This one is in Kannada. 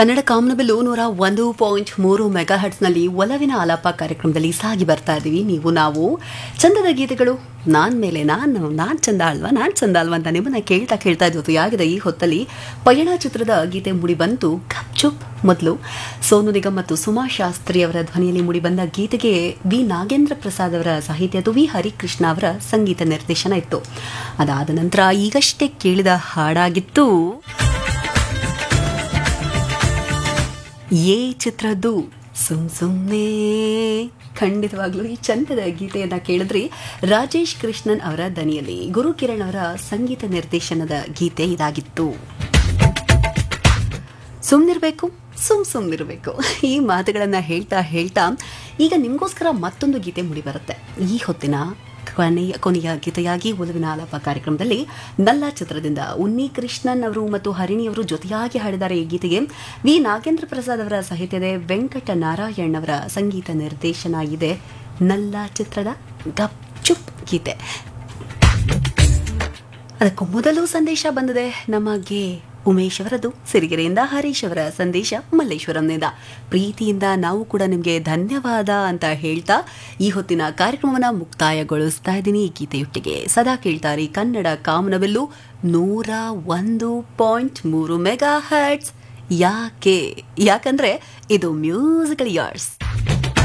ಕನ್ನಡ ಕಾಮನಬಿಲ್ಲು ನೂರ ಒಂದು ಪಾಯಿಂಟ್ ಮೂರು ಮೆಗಾ ಹರ್ಟ್ಸ್ನಲ್ಲಿ ಒಲವಿನ ಆಲಾಪ ಕಾರ್ಯಕ್ರಮದಲ್ಲಿ ಸಾಗಿ ಬರ್ತಾ ಇದ್ದೀವಿ ನೀವು ನಾವು ಚಂದದ ಗೀತೆಗಳು ನಾನ್ ಮೇಲೆ ನಾನು ನಾನ್ ಚಂದ ಅಲ್ವಾ ನಾನ್ ಚಂದ ಅಲ್ವಾ ಅಂತ ನಿಮ್ಮನ್ನ ಕೇಳ್ತಾ ಕೇಳ್ತಾ ಇದ್ದು ಯಾಗಿದೆ ಈ ಹೊತ್ತಲ್ಲಿ ಪಯಣ ಚಿತ್ರದ ಗೀತೆ ಮುಡಿ ಬಂತು ಚುಪ್ ಮೊದಲು ಸೋನು ನಿಗಮ್ ಮತ್ತು ಸುಮಾ ಶಾಸ್ತ್ರಿ ಅವರ ಧ್ವನಿಯಲ್ಲಿ ಮೂಡಿಬಂದ ಗೀತೆಗೆ ವಿ ನಾಗೇಂದ್ರ ಪ್ರಸಾದ್ ಅವರ ಸಾಹಿತ್ಯ ವಿ ಹರಿಕೃಷ್ಣ ಅವರ ಸಂಗೀತ ನಿರ್ದೇಶನ ಇತ್ತು ಅದಾದ ನಂತರ ಈಗಷ್ಟೇ ಕೇಳಿದ ಹಾಡಾಗಿತ್ತು ಏ ಚಿತ್ರದ್ದು ಸುಮ್ ಸುಮ್ಮನೆ ಖಂಡಿತವಾಗ್ಲೂ ಈ ಚಂದದ ಗೀತೆಯನ್ನ ಕೇಳಿದ್ರಿ ರಾಜೇಶ್ ಕೃಷ್ಣನ್ ಅವರ ದನಿಯಲ್ಲಿ ಗುರುಕಿರಣ್ ಅವರ ಸಂಗೀತ ನಿರ್ದೇಶನದ ಗೀತೆ ಇದಾಗಿತ್ತು ಸುಮ್ಮನಿರ್ಬೇಕು ಸುಮ್ ಸುಮ್ಮನಿರ್ಬೇಕು ಈ ಮಾತುಗಳನ್ನ ಹೇಳ್ತಾ ಹೇಳ್ತಾ ಈಗ ನಿಮಗೋಸ್ಕರ ಮತ್ತೊಂದು ಗೀತೆ ಮುಡಿ ಬರುತ್ತೆ ಈ ಹೊತ್ತಿನ ಕೊನೆಯ ಕೊನೆಯ ಗೀತೆಯಾಗಿ ಒಲವಿನ ಆಲಾಪ ಕಾರ್ಯಕ್ರಮದಲ್ಲಿ ನಲ್ಲ ಚಿತ್ರದಿಂದ ಉನ್ನಿ ಕೃಷ್ಣನ್ ಅವರು ಮತ್ತು ಹರಿಣಿ ಅವರು ಜೊತೆಯಾಗಿ ಹಾಡಿದ್ದಾರೆ ಈ ಗೀತೆಗೆ ವಿ ನಾಗೇಂದ್ರ ಪ್ರಸಾದ್ ಅವರ ಸಾಹಿತ್ಯದ ವೆಂಕಟ ನಾರಾಯಣ್ ಅವರ ಸಂಗೀತ ನಿರ್ದೇಶನ ಇದೆ ನಲ್ಲ ಚಿತ್ರದ ಗಪ್ ಚುಪ್ ಗೀತೆ ಅದಕ್ಕೂ ಮೊದಲು ಸಂದೇಶ ಬಂದಿದೆ ನಮಗೆ ಉಮೇಶ್ ಅವರದು ಸಿರಿಗೆರೆಯಿಂದ ಹರೀಶ್ ಅವರ ಸಂದೇಶ ಮಲ್ಲೇಶ್ವರಂನಿಂದ ಪ್ರೀತಿಯಿಂದ ನಾವು ಕೂಡ ನಿಮಗೆ ಧನ್ಯವಾದ ಅಂತ ಹೇಳ್ತಾ ಈ ಹೊತ್ತಿನ ಕಾರ್ಯಕ್ರಮವನ್ನು ಮುಕ್ತಾಯಗೊಳಿಸ್ತಾ ಇದ್ದೀನಿ ಈ ಗೀತೆಯೊಟ್ಟಿಗೆ ಸದಾ ಕೇಳ್ತಾರೆ ಕನ್ನಡ ಕಾಮನವೆಲ್ಲು ನೂರ ಒಂದು ಪಾಯಿಂಟ್ ಮೂರು ಮೆಗಾ ಹರ್ಟ್ಸ್ ಯಾಕೆ ಯಾಕಂದ್ರೆ ಇದು ಮ್ಯೂಸಿಕಲ್ ಯಾರ್ಸ್